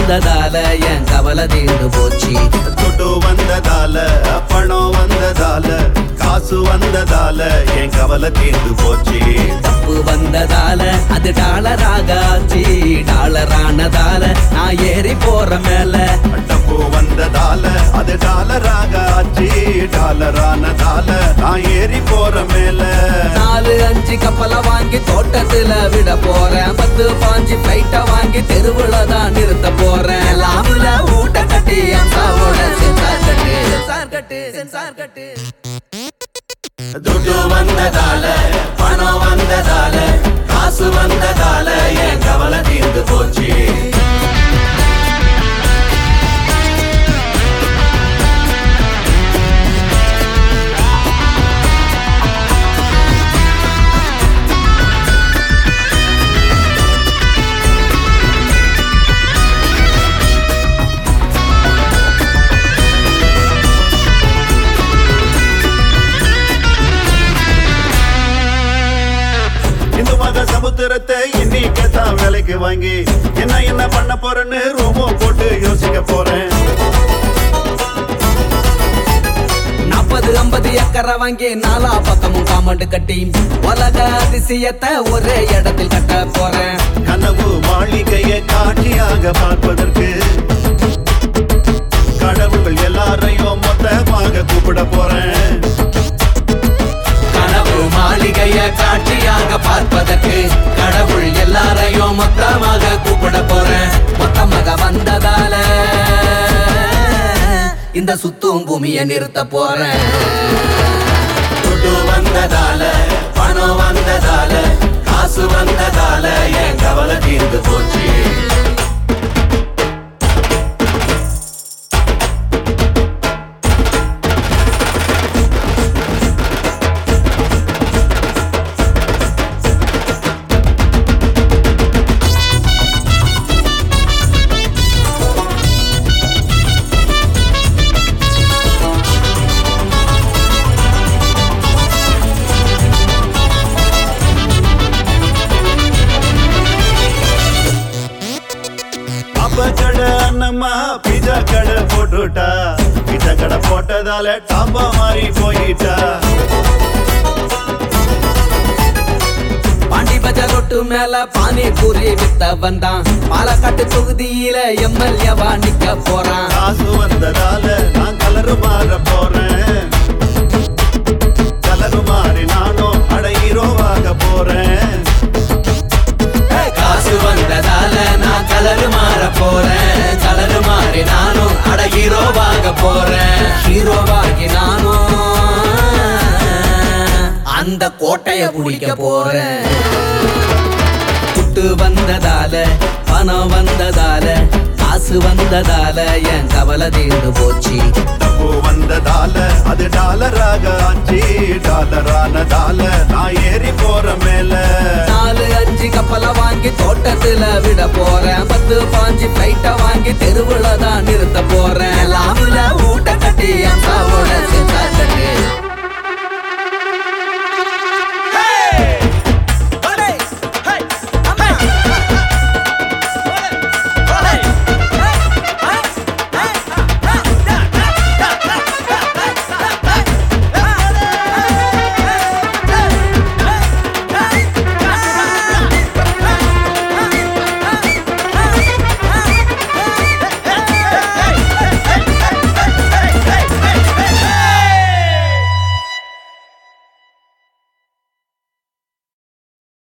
வந்ததால என் கவலை தீர்ந்து போச்சு துட்டு வந்ததால பணம் வந்ததால காசு வந்ததால என் கவலை தீர்ந்து போச்சு தப்பு வந்ததால அது டாலராக ஆச்சு டாலர் ஆனதால நான் ஏறி போற மேல டப்பு வந்ததால அது டாலராக ஆச்சு டாலர் ஆனதால நான் ஏறி போற மேல நாலு அஞ்சு கப்பலை வாங்கி தோட்டத்துல விட போறேன் பத்து பாஞ்சு பிளைட்ட வாங்கி தெருவுல தான் நிறுத்த போறேன் லாபுல ஊட்ட கட்டி அம்சாவோட சென்சார் கட்டு சென்சார் கட்டு சென்சார் கட்டு துட்டு வந்ததால பணம் வந்ததால காசு வந்ததால என் கவலை தீர்ந்து போச்சு இந்து மத சமுத்திரத்தை இன்னைக்கு தான் விலைக்கு வாங்கி என்ன என்ன பண்ண போறேன்னு ரூமோ போட்டு யோசிக்க போறேன் நாற்பது ஐம்பது ஏக்கரை வாங்கி நாலா பக்கமும் காமௌண்ட் கட்டி உலக அதிசயத்தை ஒரே இடத்தில் கட்ட போறேன் கனவு மாளிகையை காட்சியாக பார்ப்பதற்கு கடவுள்கள் எல்லாரையும் மொத்தமாக கூப்பிட போறேன் கனவு மாளிகைய காட்சியாக பார்ப்பதற்கு கடவுள் எல்லாரையும் மொத்தமாக கூப்பிட போறேன் மொத்தமாக வந்ததால இந்த சுத்தும் பூமியை நிறுத்த போறேன் துட்டு வந்ததால பணம் வந்ததால காசு வந்ததால என் கவலை தீர்ந்து போச்சு அப்ப கடை அண்ணம்மா பிஜா கடை போட்டுட்டா பிஜா கடை போட்டதால டாப்பா மாறி போயிட்டா பாண்டி பஜார் ரொட்டு மேல பானி பூரி வித்த வந்தான் பாலக்காட்டு தொகுதியில எம்எல்ஏவா நிக்க போறான் காசு வந்ததால நான் கலரு மாற போறேன் கலரு மாறி நானும் அட ஹீரோவாக போறேன் காசு வந்ததால நான் கலரு மாற போறேன் கலரு மாறி நானும் அட ஹீரோவாக போறேன் ஹீரோவாகி நானும் அந்த கோட்டைய பிடிக்க போறேன் துட்டு வந்ததால பணம் வந்ததால காசு வந்ததால என் கவலை தீர்ந்து போச்சு தப்பு வந்ததால அது டாலராக ஆச்சு டாலர் ஆனதால நான் ஏறி போற மேல நாலு அஞ்சு கப்பலை வாங்கி தோட்டத்துல விட போறேன் பத்து பாஞ்சு பிளைட்ட வாங்கி தெருவுல தான் நிறுத்த போறேன் லாபுல ஊட்ட கட்டி அம்சாவோட